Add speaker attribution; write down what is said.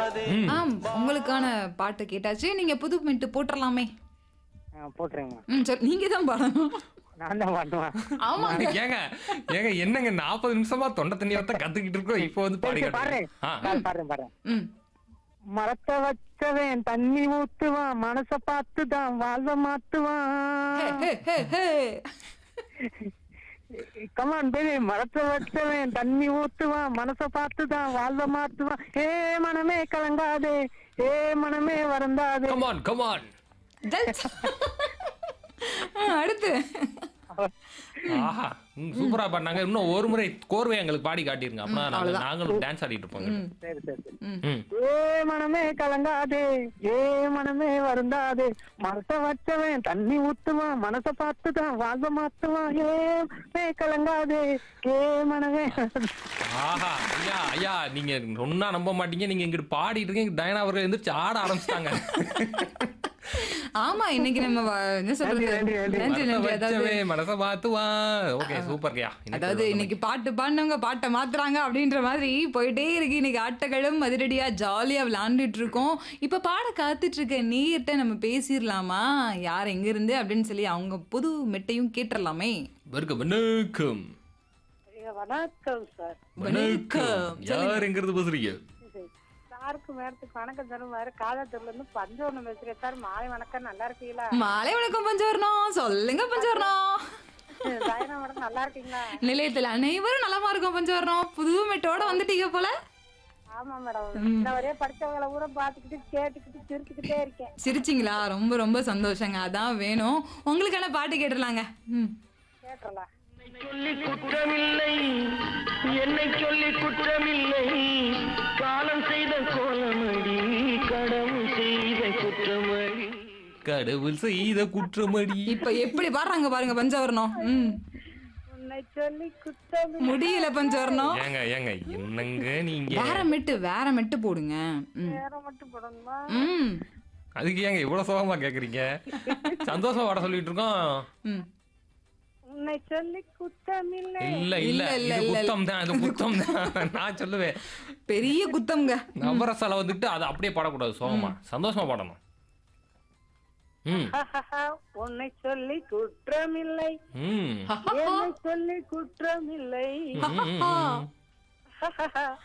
Speaker 1: ம்.
Speaker 2: ஆம் உங்களுக்கான பாட்டு கேட்டாச்சு நீங்க புது மிட்டு போட்டுறலாமே
Speaker 3: ஆ, போட்டுருங்கம்மா
Speaker 2: ம் சரி நீங்க தான் பாடணும்
Speaker 3: நான் தான் பாட்டுவேன்
Speaker 2: ஆமா
Speaker 1: ஏங்க ஏங்க என்னங்க நாற்பது நிமிஷமா தொண்டை தண்ணி வத்த கத்துக்கிட்டு இருக்கோம் இப்போ வந்து பாடி
Speaker 3: பாடுறேன்
Speaker 1: காட்டுறீங்க. ஆ,
Speaker 3: நான் பாடுறேன் பாடுறேன்
Speaker 2: ம்
Speaker 3: மரத்தை வச்சவன் தண்ணி ஊத்துவான் மனச பார்த்துதான் வாழ்வ
Speaker 2: ஹே,
Speaker 3: மாத்துவான்
Speaker 2: ஹே, ஹே, ஹே.
Speaker 3: கமான் பேபி மரத்தை வச்சவன் தண்ணி ஊத்துவான் மனச பார்த்துதான் வாழ்வ மாத்துவான் ஏ மனமே கலங்காதே ஏ மனமே வருந்தாதே
Speaker 1: come on come on
Speaker 2: ஜல்சா. ஆ, அடுத்து
Speaker 1: ஆஹா ம், சூப்பரா பண்ணாங்க இன்னும் ஒரு முறை கோர்வை எங்களுக்கு பாடி காட்டிருங்க அப்படின்னா நாங்க நாங்களும் டான்ஸ் ஆடிட்டு இருப்போங்க
Speaker 3: சரி சரி சரி
Speaker 1: ம்.
Speaker 3: ஏ மனமே கலங்காதே ஏ மனமே வருந்தாதே மரத்தை வச்சவன் தண்ணி ஊத்துவான் மனச பார்த்துதான் வாழ்வ மாத்துவான் ஏ மனமே கலங்காதே ஏ மனமே
Speaker 1: ஆஹா ஐயா ஐயா நீங்க சொன்னா நம்ப மாட்டீங்க நீங்க இங்கிட்டு பாடிட்டு இருக்கீங்க டயனா அவர்கள் எந்திரிச்சு ஆட ஆரம்பிச்சிட்டாங்க
Speaker 2: ஆமா இன்னைக்கு நம்ம வ- என்ன சொல்றது
Speaker 3: நன்றி, நன்றி,
Speaker 2: நன்றி நன்றி அதாவது
Speaker 1: மனச மாத்துவான் ஓகே சூப்பர்யா
Speaker 2: அதாவது இன்னைக்கு பாட்டு பாடினவங்க பாட்டை மாத்துறாங்க அப்படின்ற மாதிரி போயிட்டே இருக்கு இன்னைக்கு ஆட்டங்களும் அதிரடியா ஜாலியா விளையாண்டுட்டு இருக்கோம் இப்ப பாட காத்துட்டு இருக்க நீர்கிட்ட நம்ம பேசிடலாமா யார் எங்க இருந்து அப்படின்னு சொல்லி அவங்க புது மெட்டையும் கேட்டுடலாமே
Speaker 1: வணக்கம் வணக்கம்
Speaker 3: வணக்கம் சார்
Speaker 1: வணக்கம் யார் எங்கிறது பேசுறீங்க
Speaker 3: சாருக்கு மேடத்துக்கு வணக்கம் தருவாரு காதாத்தூர்ல இருந்து பஞ்சவனம் பேசுறேன் சார் மாலை வணக்கம் நல்லா இருக்கீங்களா
Speaker 2: மாலை வணக்கம் பஞ்சவர்ணம் சொல்லுங்க பஞ்சவர்ணம்
Speaker 3: சாயனா மேடம் நல்லா இருக்கீங்களா
Speaker 2: நிலையத்தில் அனைவரும் நலமா இருக்கும் பஞ்சவர்ணம் புது மெட்டோட வந்துட்டீங்க போல
Speaker 3: ஆமா மேடம் இந்த வரைய படிச்சவங்களை கூட பாத்துக்கிட்டு கேட்டுக்கிட்டு சிரிச்சுக்கிட்டே இருக்கேன்
Speaker 2: சிரிச்சிங்களா ரொம்ப ரொம்ப சந்தோஷங்க அதான் வேணும் உங்களுக்கான பாட்டு கேட்டுடலாங்க ம்
Speaker 3: கேட்டுறலாம்
Speaker 4: சொல்லி குற்றமில்லை என்னை சொல்லி குற்றமில்லை காலம் செய்த கோலமடி கடவுள் செய்த குற்றமடி
Speaker 1: கடவுள் செய்த குற்றமடி
Speaker 2: இப்ப எப்படி பாடுறாங்க பாருங்க பஞ்சவர்ணம் ம்
Speaker 3: உன்னை சொல்லி குற்றம்
Speaker 2: முடியல பஞ்சவர்ணம்
Speaker 1: ஏங்க ஏங்க என்னங்க நீங்க
Speaker 2: வேற மெட்டு வேற மெட்டு போடுங்க ம்
Speaker 3: வேற மட்டும் போடணுமா
Speaker 2: ம்
Speaker 1: அதுக்கு ஏங்க இவ்வளவு சோகமா கேக்குறீங்க சந்தோஷமா வர சொல்லிட்டு இருக்கோம்
Speaker 2: ம்
Speaker 3: உன்னை சொல்லி குற்றமில்லை
Speaker 1: இல்ல
Speaker 2: இல்ல,
Speaker 1: இல்ல
Speaker 2: இல்ல,
Speaker 1: இது
Speaker 2: இல்ல.
Speaker 1: குத்தம் தான் இது குத்தம் தான் நான் சொல்லுவேன்
Speaker 2: பெரிய குத்தம்ங்க
Speaker 1: நவரசால வந்துட்டு அதை அப்படியே பாடக்கூடாது சோகமா சந்தோஷமா பாடணும் ம்
Speaker 3: உன்னை சொல்லி குற்றமில்லை
Speaker 1: ம்
Speaker 3: என்னை சொல்லி குற்றமில்லை
Speaker 1: ம், ம், ம்.